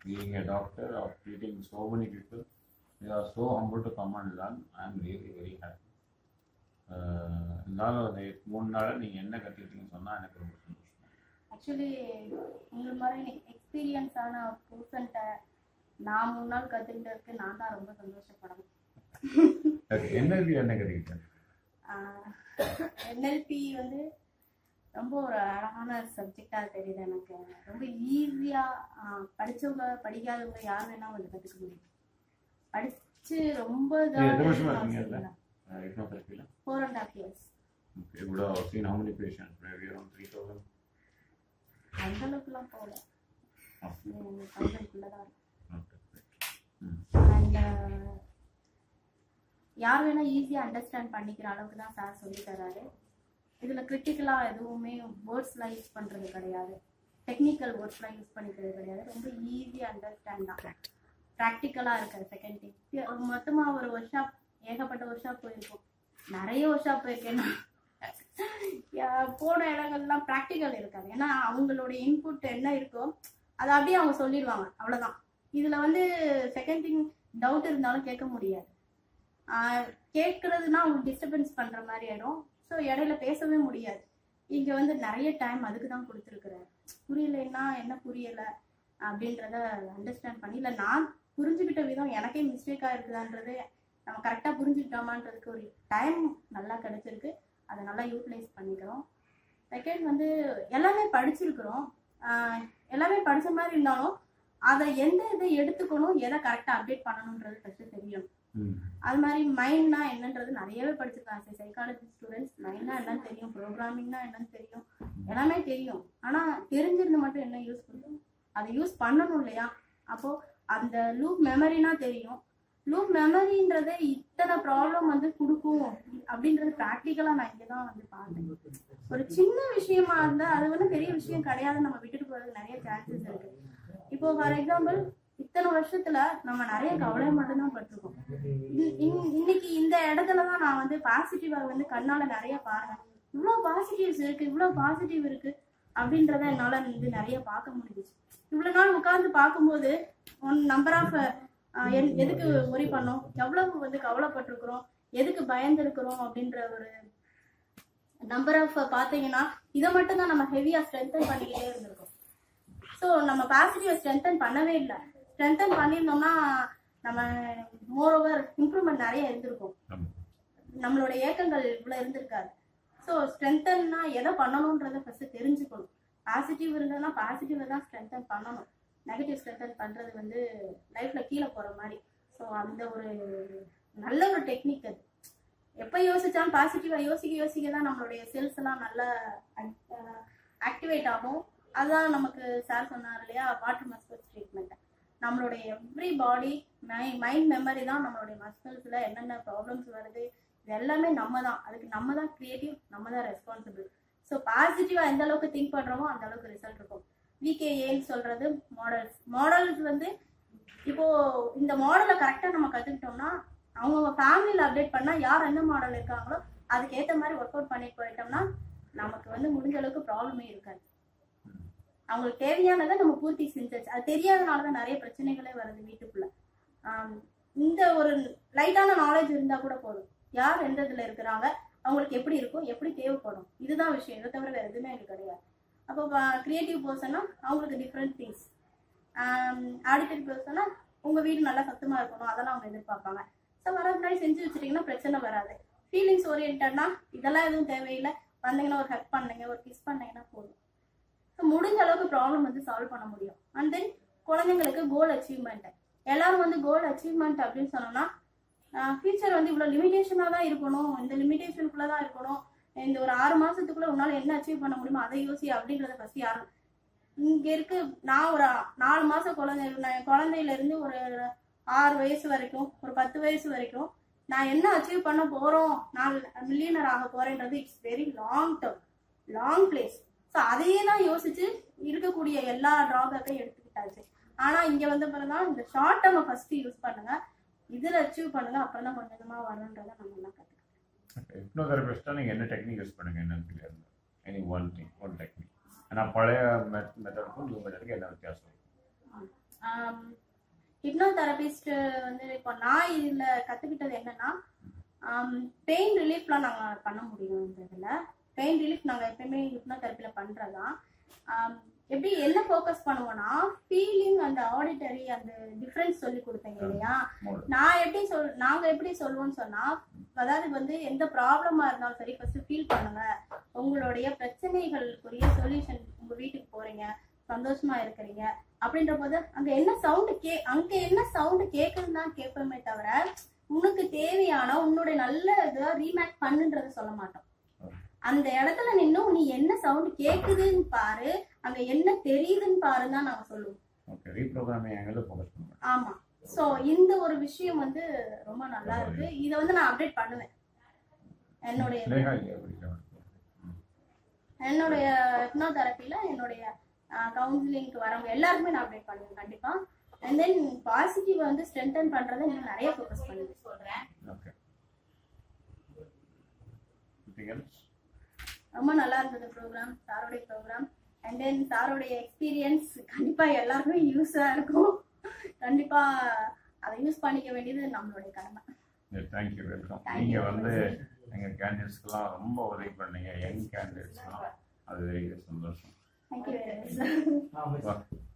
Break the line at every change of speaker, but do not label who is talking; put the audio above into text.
being a doctor of treating so many people. You are so humble to come and learn. I am really very happy. Uh, இருந்தாலும் அந்த மூணு நாள் நீங்கள் என்ன கற்றுக்கிட்டீங்கன்னு சொன்னால் எனக்கு ரொம்ப சந்தோஷம்
ஆக்சுவலி உங்களை மாதிரி எக்ஸ்பீரியன்ஸ் ஆன பர்சன்ட்ட நான் மூணு நாள் கற்றுக்கிட்டதுக்கு நான் தான் ரொம்ப சந்தோஷப்படணும்
Okay, NLP என்ன கற்றுக்கிட்டேன்
என்எல்பி வந்து ரொம்ப ஒரு அழகான சப்ஜெக்டாக தெரியுது எனக்கு ரொம்ப ஈஸியாக படித்தவங்க படிக்காதவங்க யார் வேணால் வந்து கற்றுக்க முடியும் படித்து ரொம்ப
எத்தனை வருஷமா இருக்கீங்க இதுல? ஹிப்னோதெரப்பியில்
four and half years
Okay, would have seen how many patients? Maybe around 3,000.
அந்த அளவுக்குலாம் போகல
Oh,
தௌசண்ட்குள்ளே தான் இருக்கும்
okay, great. Hmm.
அண்ட் யார் வேணா ஈஸியாக அண்டர்ஸ்டாண்ட் பண்ணிக்கிற அளவுக்கு தான் சார் சொல்லி தராரு இதில் கிரிட்டிக்கலாக எதுவுமே வேர்ட்ஸ்லாம் யூஸ் பண்ணுறது கிடையாது டெக்னிக்கல் வேர்ட்ஸ்லாம் யூஸ் பண்ணிக்கிறது கிடையாது ரொம்ப ஈஸியாக அண்டர்ஸ்டாண்ட் தான் ப்ராக்டிக்கலாக இருக்காது செகண்ட் திங் மொத்தமாக ஒரு ஒர்க் ஷாப் ஏகப்பட்ட ஒர்க் ஷாப் போயிருக்கோம் நிறைய ஒர்க் ஷாப் போயிருக்கேன் நான். யா- போன இடங்கள்லாம் ப்ராக்டிக்கல் இருக்காது ஏன்னா அவங்களோட இன்புட் என்ன இருக்கோ அதை அப்படியே அவங்க சொல்லிடுவாங்க அவ்வளோதான் இதில் வந்து செகண்ட் திங் டவுட் இருந்தாலும் கேட்க முடியாது ஆஹ் கேட்கறதுனா அவங்களுக்கு டிஸ்டர்பன்ஸ் பண்ணுற மாதிரி ஆயிடும் ஸோ இடையில பேசவே முடியாது இங்கே வந்து நிறைய டைம் அதுக்கு தான் கொடுத்துருக்குறாரு புரியலைன்னா என்ன புரியலை அப்படின்றத அண்டர்ஸ்டாண்ட் பண்ணி இல்லை நான் புரிஞ்சுக்கிட்ட விதம் எனக்கே மிஸ்டேக்காக இருக்குதான்றது நம்ம கரெக்டாக புரிஞ்சுக்கிட்டோமான்றதுக்கு ஒரு டைம் நல்லா கிடைச்சிருக்கு அதை நல்லா யூட்டிலைஸ் பண்ணிக்கிறோம் செகண்ட் வந்து எல்லாமே படிச்சிருக்கிறோம் ஆஹ் எல்லாமே படிச்ச மாதிரி இருந்தாலும் அதை எந்த இதை எடுத்துக்கணும் எதை கரெக்டாக அப்டேட் பண்ணணுன்றது ஃபஸ்ட்டு தெரியும்
Hmm.
அது மாதிரி மைண்ட்னா என்னன்றது நிறையவே படிச்சிருக்காங்க சைக்காலஜி ஸ்டூடெண்ட்ஸ் மைண்ட்னா என்னன்னு தெரியும் ப்ரோக்ராமிங்னா என்னன்னு தெரியும் எல்லாமே தெரியும் ஆனால் தெரிஞ்சிருந்து மட்டும் என்ன யூஸ் பண்ணும் அதை யூஸ் பண்ணணும் இல்லையா அப்போ அந்த லூப் மெமரினா தெரியும் லூப் மெமரின்றதை இத்தனை ப்ராப்ளம் வந்து கொடுக்கும் அப்படின்றது ப்ராக்டிக்கலாக நான் இங்கே தான் வந்து பார்த்தேன் ஒரு சின்ன விஷயமா இருந்தால் அது வந்து பெரிய விஷயம் கிடையாது நம்ம விட்டுட்டு போகிறதுக்கு நிறைய சான்சஸ் இருக்கு இப்போ ஃபார் எக்ஸாம்பிள் இத்தனை வருஷத்துல நம்ம நிறைய கவலை மட்டும்தான் பட்டிருக்கோம் இன்- இன்- இன்னைக்கு இந்த இடத்துல தான் நான் வந்து பாசிட்டிவா வந்து கண்ணால நிறைய பாருங்க இவ்வளோ பாசிட்டிவ்ஸ் இருக்கு இவ்வளோ பாசிட்டிவ் இருக்கு அப்படின்றத என்னால வந்து நிறைய பார்க்க முடிஞ்சுச்சு இவ்வளவு நாள் உட்கார்ந்து பார்க்கும்போது ஒன் நம்பர் ஆஃப் எதுக்கு ஒரி பண்ணோம் எவ்வளவு வந்து கவலைப்பட்டிருக்கிறோம் எதுக்கு பயந்துருக்கிறோம் அப்படின்ற ஒரு நம்பர் ஆஃப் பார்த்தீங்கன்னா இதை மட்டும் தான் நம்ம ஹெவியா ஸ்ட்ரென்தன் பண்ணிக்கிட்டே இருந்திருக்கோம் ஸோ நம்ம பாசிட்டிவை ஸ்ட்ரென்தன் பண்ணவே இல்லை ஸ்ட்ரென்தன் பண்ணியிருந்தோம்னா நம்ம மோரோவர் இம்ப்ரூவ்மெண்ட் நிறைய இருந்திருக்கும்
ஆமா.
நம்மளோட ஏக்கங்கள் இவ்வளோ இருந்திருக்காது ஸோ ஸ்ட்ரென்தன்னா எதை பண்ணணுன்றதை ஃபஸ்ட்டு தெரிஞ்சுக்கணும் பாசிட்டிவ் இருந்ததுன்னா பாசிட்டிவை தான் ஸ்ட்ரென்தன் பண்ணணும் நெகட்டிவ் ஸ்ட்ரென்தன் பண்ணுறது வந்து லைஃப்பில் கீழே போகிற மாதிரி ஸோ அந்த ஒரு நல்ல ஒரு டெக்னிக் அது எப்போ யோசிச்சாலும் பாசிட்டிவாக யோசிக்க யோசிக்க தான் நம்மளுடைய செல்ஸ் எல்லாம் நல்லா ஆக்டிவேட் ஆகும் அதுதான் நமக்கு சார் சொன்னார் இல்லையா வாட்டர் மஸ்கல்ஸ் ட்ரீட்மெண்ட் நம்மளுடைய every body my mind memory தான் நம்மளுடைய மஸ்கல்ஸில் என்னென்ன ப்ராப்ளம்ஸ் வருது இது எல்லாமே நம்ம தான் அதுக்கு நம்ம தான் கிரியேட்டிவ் நம்ம தான் ரெஸ்பான்சிபிள் ஸோ பாசிட்டிவாக எந்த அளவுக்கு திங்க் பண்ணுறோமோ அந்த அளவுக்கு ரிசல்ட் இருக்கும் விகேஏன்னு சொல்கிறது மாடல்ஸ் மாடல்ஸ் வந்து இப்போ இந்த மாடலை கரெக்டாக நம்ம கற்றுக்கிட்டோம்னா அவங்கவுங்க ஃபேமிலியில் அப்டேட் பண்ணால் யார் என்ன மாடல் இருக்காங்களோ அதுக்கு ஏற்ற மாதிரி ஒர்க் அவுட் பண்ணிட்டு போயிட்டோம்னா நமக்கு வந்து முடிஞ்ச அளவுக்கு ப்ராப்ளமே இருக்காது அவங்களுக்கு தேவையானதை நம்ம பூர்த்தி செஞ்சாச்சு அது தெரியாதனால தான் நிறைய பிரச்சனைகளே வருது வீட்டுக்குள்ள ஆம், இந்த ஒரு லைட்டான நாலேஜ் இருந்தா கூட போதும் யார் எந்த இதுல இருக்கிறாங்க அவங்களுக்கு எப்படி இருக்கும் எப்படி தேவைப்படும் இதுதான் விஷயம் இதை தவிர வேற எதுவுமே எனக்கு கிடையாது அப்போ கிரியேட்டிவ் பர்சனா அவங்களுக்கு டிஃப்ரெண்ட் திங்ஸ் ஆடிட்டரி பர்சனா உங்க வீடு நல்லா சத்தமா இருக்கணும் அதெல்லாம் அவங்க எதிர்பார்ப்பாங்க ஸோ வர முன்னாடி செஞ்சு வச்சிட்டீங்கன்னா பிரச்சனை வராது ஃபீலிங்ஸ் ஓரியன்டா இதெல்லாம் எதுவும் தேவையில்லை வந்தீங்கன்னா ஒரு ஹெல்ப் பண்ணுங்க ஒரு கிஸ் பண்ணீங்கன்னா போதும் ஸோ முடிஞ்ச அளவுக்கு ப்ராப்ளம் வந்து சால்வ் பண்ண முடியும் அண்ட் தென் குழந்தைங்களுக்கு கோல் அச்சீவ்மெண்ட் எல்லாரும் வந்து கோல் அச்சீவ்மெண்ட் அப்படின்னு சொன்னோம்னா ஃபியூச்சர் வந்து இவ்வளோ லிமிடேஷனாக தான் இருக்கணும் இந்த லிமிடேஷனுக்குள்ளே தான் இருக்கணும் இந்த ஒரு ஆறு மாசத்துக்குள்ள உன்னால என்ன அச்சீவ் பண்ண முடியுமோ அதை யோசி அப்படின்றத ஃபர்ஸ்ட் யாரும் இங்க இருக்கு நான் ஒரு நாலு மாசம் குழந்தை நான் குழந்தையில இருந்து ஒரு ஆறு வயசு வரைக்கும் ஒரு பத்து வயசு வரைக்கும் நான் என்ன அச்சீவ் பண்ண போறோம் நான் மில்லியனர் ஆக போறேன்றது it's very long term long place so அதையே தான் யோசிச்சு இருக்கக்கூடிய எல்லா டிராபேக்கையும் எடுத்துக்கிட்டாச்சு ஆனா இங்க வந்த பிறகுதான் இந்த ஷார்ட் டேர்மை ஃபர்ஸ்ட் யூஸ் பண்ணுங்க இதுல அச்சீவ் பண்ணுங்க அப்புறம் தான் கொஞ்சம் கொஞ்சமா வரும்ன்றதை நம்ம எல்லாம் கத்துக்கலாம்
ஹிப்னோதெரபிஸ்ட்டாக நீங்கள் என்ன டெக்னிக் யூஸ் பண்ணுங்க என்னன்னு தெரியாது any one thing one technique ஆனால் பழைய மெத்தடுக்கும் நியூ மெத்தடுக்கும் என்ன வித்தியாசம்
ஹிப்னோ தெரபிஸ்ட் வந்து இப்போ நான் இதுல கத்துக்கிட்டது என்னன்னா பெயின் ரிலீஃப்லாம் நாங்க பண்ண முடியும் இந்த இதுல பெயின் ரிலீஃப் நாங்க எப்பயுமே ஹிப்னோ தெரப்பில பண்றதுதான் ஆம், எப்படி என்ன ஃபோக்கஸ் பண்ணுவோம்னா ஃபீலிங் அந்த ஆடிட்டரி அந்த டிஃபரன்ஸ் சொல்லி கொடுத்தீங்க இல்லையா
மூளை
நான் எப்படி சொல் நாங்க எப்படி சொல்லுவோம்னு சொன்னா அதாவது வந்து எந்த ப்ராப்ளமா இருந்தாலும் சரி ஃபர்ஸ்ட் ஃபீல் பண்ணுங்க உங்களுடைய பிரச்சனைகளுக்குரிய சொல்யூஷன் உங்க வீட்டுக்கு போறீங்க சந்தோஷமா இருக்கிறீங்க அப்படின்ற போது அங்க என்ன சவுண்ட் கே அங்க என்ன சவுண்ட் கேக்குதுன்னு தான் கேட்போமே தவிர உனக்கு தேவையான உன்னுடைய நல்ல இதை ரீமேக் பண்ணுன்றத சொல்ல மாட்டோம் அந்த இடத்துல நின்னு நீ என்ன சவுண்ட் கேக்குதுன்னு பாரு அங்க என்ன தெரியுதுன்னு பாருன்னு தான் நாங்க சொல்லுவோம்
ஓகே ரீப்ரோக்ராமிங் ஆங்கிள் ஃபோக்கஸ் பண்ணுவேன்
ஆமா சோ இந்த ஒரு விஷயம் வந்து ரொம்ப நல்லா இருக்கு இத வந்து நான் அப்டேட் பண்ணுவேன் என்னுடைய
ஸ்னேகா இங்கே எப்படி
என்னுடைய ஹிப்னோ தெரப்பில என்னுடைய கவுன்சிலிங்க்கு வரவங்க எல்லாருக்குமே நான் அப்டேட் பண்ணுவேன் கண்டிப்பா அண்ட் தென் பாசிட்டிவ் வந்து ஸ்ட்ரென்தன் பண்றதை இன்னும் நிறைய ஃபோக்கஸ் பண்ணுவேன் சொல்றேன்
ஓகே Anything else?
ரொம்ப நல்லா இருந்தது ப்ரோக்ராம் சாரோடைய ப்ரோக்ராம் அண்ட் தென் சாரோடைய எக்ஸ்பீரியன்ஸ் கண்டிப்பா எல்லாருக்குமே யூஸா இருக்கும் கண்டிப்பா அதை யூஸ் பண்ணிக்க வேண்டியது நம்மளுடைய கடமை
Yeah, thank you welcome
Thank
நீங்க
you.
வந்து எங்கள் கேண்டிடேட்ஸ்க்கெலாம் ரொம்ப உதவி பண்ணீங்க யங் கேண்டிடேட்ஸ்லாம் அது வெரி சந்தோஷம்
தேங்க்யூ வெரி மச்
வா